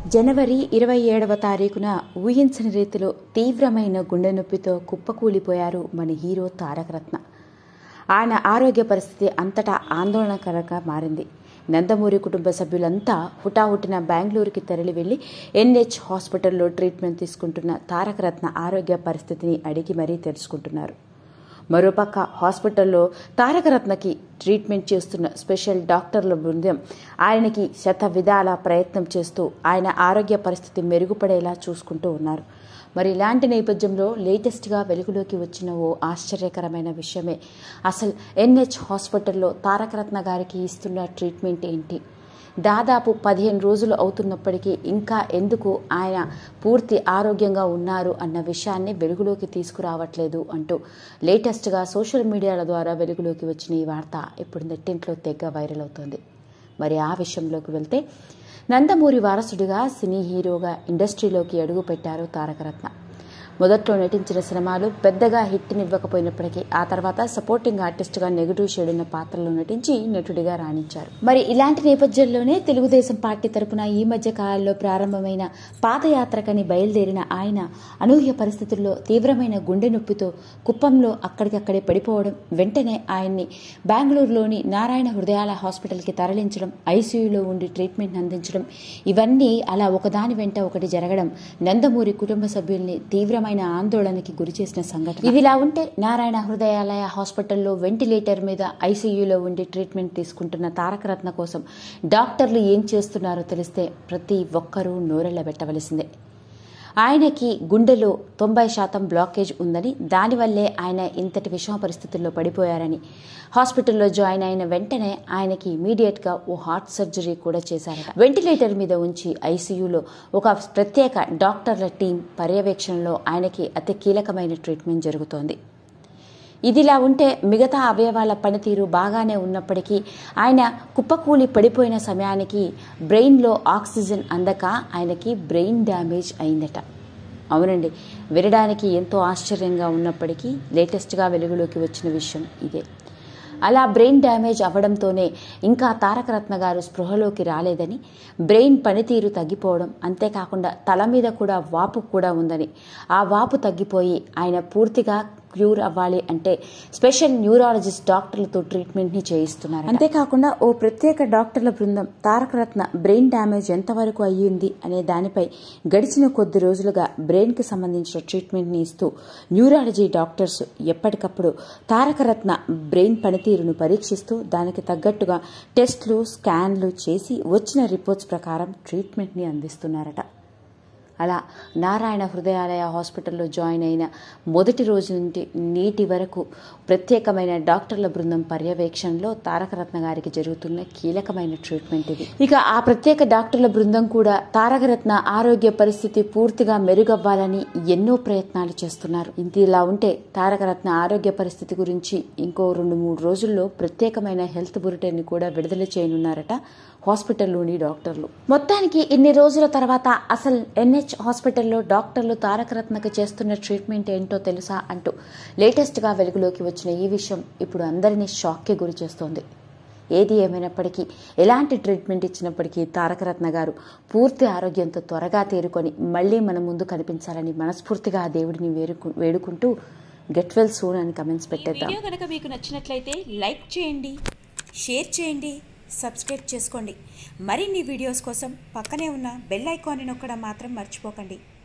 జనవరి ఇరవై ఏడవ తారీఖున ఊహించని రీతిలో తీవ్రమైన గుండె నొప్పితో కుప్పకూలిపోయారు మన హీరో తారకరత్న ఆయన ఆరోగ్య పరిస్థితి అంతటా ఆందోళనకరంగా మారింది నందమూరి కుటుంబ సభ్యులంతా హుటాహుటిన బెంగళూరుకి తరలి వెళ్లి ఎన్హెచ్ హాస్పిటల్లో ట్రీట్మెంట్ తీసుకుంటున్న తారకరత్న ఆరోగ్య పరిస్థితిని అడిగి మరీ తెలుసుకుంటున్నారు మరోపక్క హాస్పిటల్లో తారకరత్నకి ట్రీట్మెంట్ చేస్తున్న స్పెషల్ డాక్టర్ల బృందం ఆయనకి శత విధాల ప్రయత్నం చేస్తూ ఆయన ఆరోగ్య పరిస్థితి మెరుగుపడేలా చూసుకుంటూ ఉన్నారు మరి ఇలాంటి నేపథ్యంలో లేటెస్ట్గా వెలుగులోకి వచ్చిన ఓ ఆశ్చర్యకరమైన విషయమే అసలు ఎన్హెచ్ హాస్పిటల్లో తారకరత్న గారికి ఇస్తున్న ట్రీట్మెంట్ ఏంటి దాదాపు పదిహేను రోజులు అవుతున్నప్పటికీ ఇంకా ఎందుకు ఆయన పూర్తి ఆరోగ్యంగా ఉన్నారు అన్న విషయాన్ని వెలుగులోకి తీసుకురావట్లేదు అంటూ లేటెస్ట్గా సోషల్ మీడియాల ద్వారా వెలుగులోకి వచ్చిన ఈ వార్త ఇప్పుడు నెట్టింట్లో తెగ వైరల్ అవుతోంది మరి ఆ విషయంలోకి వెళ్తే నందమూరి వారసుడిగా సినీ హీరోగా ఇండస్ట్రీలోకి అడుగు పెట్టారు తారకరత్న మొదట్లో నటించిన సినిమాలు పెద్దగా హిట్నివ్వకపోయినప్పటికీ ఆ తర్వాత సపోర్టింగ్ ఆర్టిస్ట్గా నెగిటివ్ షేడ్ ఉన్న పాత్రలో నటించి నటుడిగా రాణించారు మరి ఇలాంటి నేపథ్యంలోనే తెలుగుదేశం పార్టీ తరపున ఈ మధ్య కాలంలో ప్రారంభమైన పాదయాత్రకని బయలుదేరిన ఆయన అనూహ్య పరిస్థితుల్లో తీవ్రమైన గుండె నొప్పితో కుప్పంలో అక్కడికక్కడే పడిపోవడం వెంటనే ఆయన్ని బెంగళూరులోని నారాయణ హృదయాల హాస్పిటల్కి తరలించడం ఐసీయూలో ఉండి ట్రీట్మెంట్ అందించడం ఇవన్నీ అలా ఒకదాని వెంట ఒకటి జరగడం నందమూరి కుటుంబ సభ్యుల్ని తీవ్రమైన తీవ్రమైన ఆందోళనకి గురి చేసిన సంఘటన ఇదిలా ఉంటే నారాయణ హృదయాలయ హాస్పిటల్లో వెంటిలేటర్ మీద ఐసీయూలో ఉండి ట్రీట్మెంట్ తీసుకుంటున్న తారకరత్న కోసం డాక్టర్లు ఏం చేస్తున్నారో తెలిస్తే ప్రతి ఒక్కరూ నోరెళ్లబెట్టవలసిందే ఆయనకి గుండెలో తొంభై శాతం బ్లాకేజ్ ఉందని దానివల్లే ఆయన ఇంతటి విషమ పరిస్థితుల్లో పడిపోయారని హాస్పిటల్లో జాయిన్ అయిన వెంటనే ఆయనకి ఇమీడియట్గా ఓ హార్ట్ సర్జరీ కూడా చేశారు వెంటిలేటర్ మీద ఉంచి ఐసీయూలో ఒక ప్రత్యేక డాక్టర్ల టీం పర్యవేక్షణలో ఆయనకి అతి కీలకమైన ట్రీట్మెంట్ జరుగుతోంది ఇదిలా ఉంటే మిగతా అవయవాల పనితీరు బాగానే ఉన్నప్పటికీ ఆయన కుప్పకూలి పడిపోయిన సమయానికి బ్రెయిన్లో ఆక్సిజన్ అందక ఆయనకి బ్రెయిన్ డ్యామేజ్ అయిందట అవునండి వినడానికి ఎంతో ఆశ్చర్యంగా ఉన్నప్పటికీ లేటెస్ట్గా వెలుగులోకి వచ్చిన విషయం ఇదే అలా బ్రెయిన్ డ్యామేజ్ అవ్వడంతోనే ఇంకా తారకరత్న గారు స్పృహలోకి రాలేదని బ్రెయిన్ పనితీరు తగ్గిపోవడం అంతేకాకుండా తల మీద కూడా వాపు కూడా ఉందని ఆ వాపు తగ్గిపోయి ఆయన పూర్తిగా క్యూర్ అవ్వాలి అంటే స్పెషల్ న్యూరాలజిస్ట్ డాక్టర్లతో ట్రీట్మెంట్ ని చేయిస్తున్నారు అంతేకాకుండా ఓ ప్రత్యేక డాక్టర్ల బృందం తారకరత్న బ్రెయిన్ డ్యామేజ్ ఎంతవరకు అయ్యింది అనే దానిపై గడిచిన కొద్ది రోజులుగా బ్రెయిన్ కి సంబంధించిన ట్రీట్మెంట్ ని ఇస్తూ న్యూరాలజీ డాక్టర్స్ ఎప్పటికప్పుడు తారకరత్న బ్రెయిన్ పనితీరును పరీక్షిస్తూ దానికి తగ్గట్టుగా టెస్ట్లు స్కాన్లు చేసి వచ్చిన రిపోర్ట్స్ ప్రకారం ట్రీట్మెంట్ ని అందిస్తున్నారట అలా నారాయణ హృదయాలయ హాస్పిటల్లో జాయిన్ అయిన మొదటి రోజు నుండి నీటి వరకు ప్రత్యేకమైన డాక్టర్ల బృందం పర్యవేక్షణలో తారకరత్న గారికి జరుగుతున్న కీలకమైన ట్రీట్మెంట్ ఇది ఇక ఆ ప్రత్యేక డాక్టర్ల బృందం కూడా తారకరత్న ఆరోగ్య పరిస్థితి పూర్తిగా మెరుగవ్వాలని ఎన్నో ప్రయత్నాలు చేస్తున్నారు ఇంత ఇలా ఉంటే తారకరత్న ఆరోగ్య పరిస్థితి గురించి ఇంకో రెండు మూడు రోజుల్లో ప్రత్యేకమైన హెల్త్ బులెటిన్ కూడా విడుదల చేయనున్నారట హాస్పిటల్లోని డాక్టర్లు మొత్తానికి ఇన్ని రోజుల తర్వాత అసలు ఎన్హెచ్ హాస్పిటల్లో డాక్టర్లు తారకరత్నకు చేస్తున్న ట్రీట్మెంట్ ఏంటో తెలుసా అంటూ లేటెస్ట్గా వెలుగులోకి వచ్చిన ఈ విషయం ఇప్పుడు అందరినీ షాక్కి గురి చేస్తోంది ఏది ఏమైనప్పటికీ ఎలాంటి ట్రీట్మెంట్ ఇచ్చినప్పటికీ తారకరత్న గారు పూర్తి ఆరోగ్యంతో త్వరగా తేరుకొని మళ్ళీ మన ముందు కనిపించాలని మనస్ఫూర్తిగా ఆ దేవుడిని వేరుకు వేడుకుంటూ గెట్ వెల్ సూన్ అని కమెంట్స్ పెట్టేద్దాం వీడియో కనుక మీకు నచ్చినట్లయితే లైక్ చేయండి షేర్ చేయండి సబ్స్క్రైబ్ చేసుకోండి మరిన్ని వీడియోస్ కోసం పక్కనే ఉన్న బెల్ ఐకాన్ని నొక్కడం మాత్రం మర్చిపోకండి